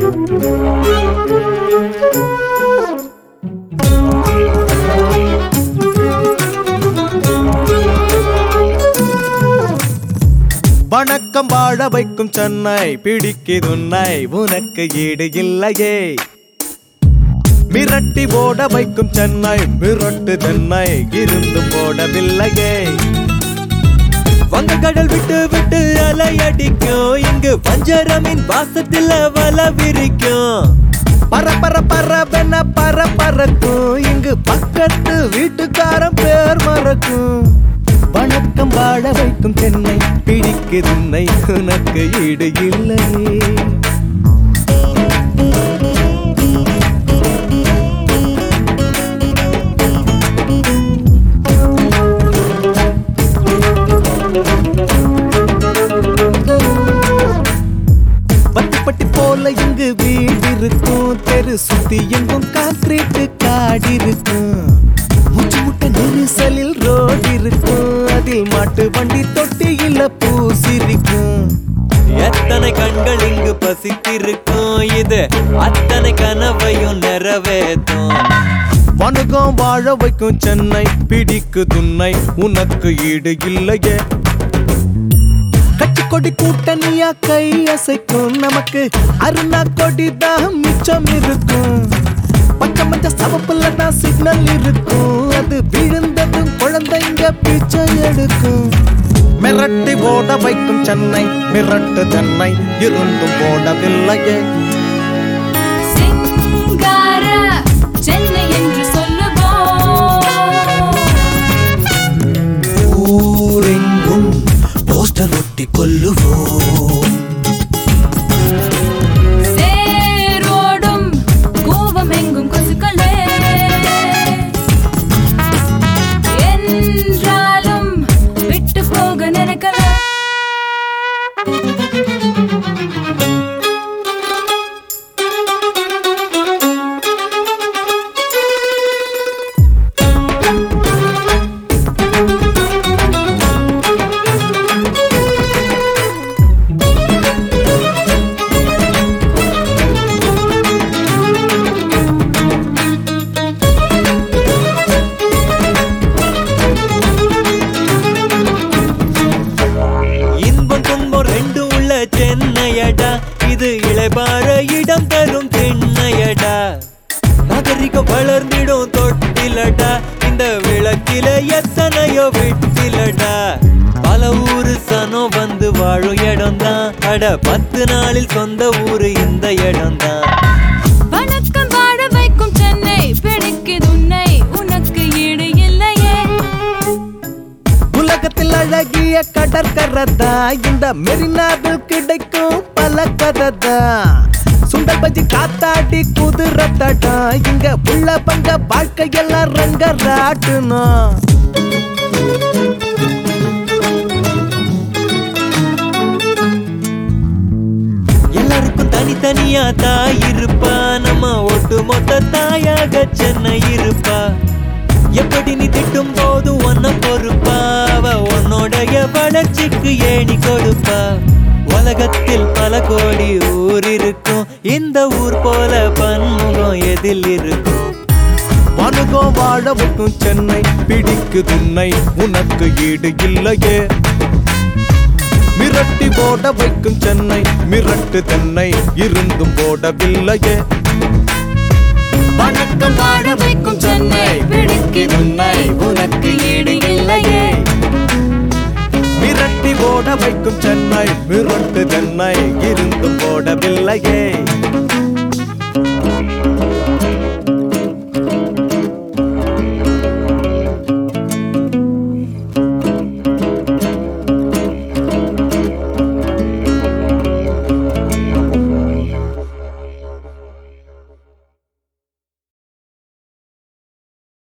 வணக்கம் வாழ வைக்கும் சென்னை பிடிக்குதுன்னை உனக்கு ஈடு இல்லையே மிரட்டி ஓட வைக்கும் சென்னை மிரட்டு தென்னை இருந்து போடவில்லையே வங்கக்கடல் விட்டு விட்டு அலை அடிக்கும் இங்கு வஞ்சரமின் வாசத்தில் வல விரிக்கும் பர பர பரவென பர பறக்கும் இங்கு பக்கத்து வீட்டுக்காரன் பேர் மறக்கும் வணக்கம் வாழ வைக்கும் தென்னை பிடிக்குதுன்னை உனக்கு ஈடு இல்லையே பட்டிப்பட்டி போல இங்கு வீடு இருக்கும் தெரு சுத்தி எங்கும் கான்கிரீட் காடு இருக்கும் மூச்சு முட்டை நெரிசலில் ரோடு இருக்கும் அதில் மாட்டு வண்டி தொட்டியில பூசிருக்கும் எத்தனை கண்கள் இங்கு பசித்திருக்கும் இது அத்தனை கனவையும் நிறைவேற்றும் வணுகம் வாழ வைக்கும் சென்னை பிடிக்கு துன்னை உனக்கு ஈடு இல்லையே கட்சி கொடி கூட்டணியா கை அசைக்கும் நமக்கு அருணா கொடி தான் மிச்சம் இருக்கும் பச்சை மஞ்ச சவப்புல தான் சிக்னல் இருக்கும் அது விழுந்ததும் குழந்தைங்க பிச்சை எடுக்கும் மிரட்டி ஓட வைக்கும் சென்னை மிரட்டு சென்னை இருந்தும் போடவில்லையே சிங்கார சென்னை என்று சொல்லுவோம் ஊரெங்கும் போஸ்டர் ஒட்டி கொல்லுவோம் சேரோடும் கூவம் எங்கும் கொசுக்களே என்றாலும் விட்டு போக நினைக்கல இன்பம் துன்பம் ரெண்டு உள்ள சென்னையடா இது இளைபார இடம் தரும் தென்னையடா நாகரிகம் வளர்ந்திடும் தொட்டிலடா இந்த விளக்கில எத்தனையோ விட்டிலடா பல ஊரு சனம் வந்து வாழும் இடம்தான் அட பத்து நாளில் சொந்த ஊரு இந்த இடம்தான் வணக்கம் வாழ வைக்கும் சென்னை பிடிக்குது உன்னை உனக்கு ஈடு இல்லையே உலகத்தில் அழகிய கடற்கரதா இந்த மெரினாவில் கிடைக்கும் பல கததா சுண்டல் பஜ்ஜி காத்தாடி குதிரத்தடா இங்க உள்ள பங்க வாழ்க்கையெல்லாம் ரங்க ராட்டுணும் எல்லாருக்கும் தனித்தனியா தாய் இருப்பா நம்ம ஒட்டு மொத்த தாயாக சென்னை இருப்பா எப்படி நீ திட்டும் போது ஒன்ன பொறுப்பா அவ உன்னோடைய வளர்ச்சிக்கு ஏணி கொடுப்பா உலகத்தில் பல கோடி ஊர் இருக்கும் இந்த ஊர் போல பன்முகம் எதில் இருக்கும் வணுகம் வாழ வைக்கும் சென்னை பிடிக்குதுன்னை உனக்கு ஈடு இல்லையே மிரட்டி போட வைக்கும் சென்னை மிரட்டு தென்னை இருந்தும் போடவில்லையே வணக்கம் வாழ வைக்கும் சென்னை பிடிக்குது உன்னை உனக்கு ஈடு இல்லையே மிரட்டி ஓட வைக்கும் சென்னை மிரட்டு தென்னை இருந்தும் போடவில்லையே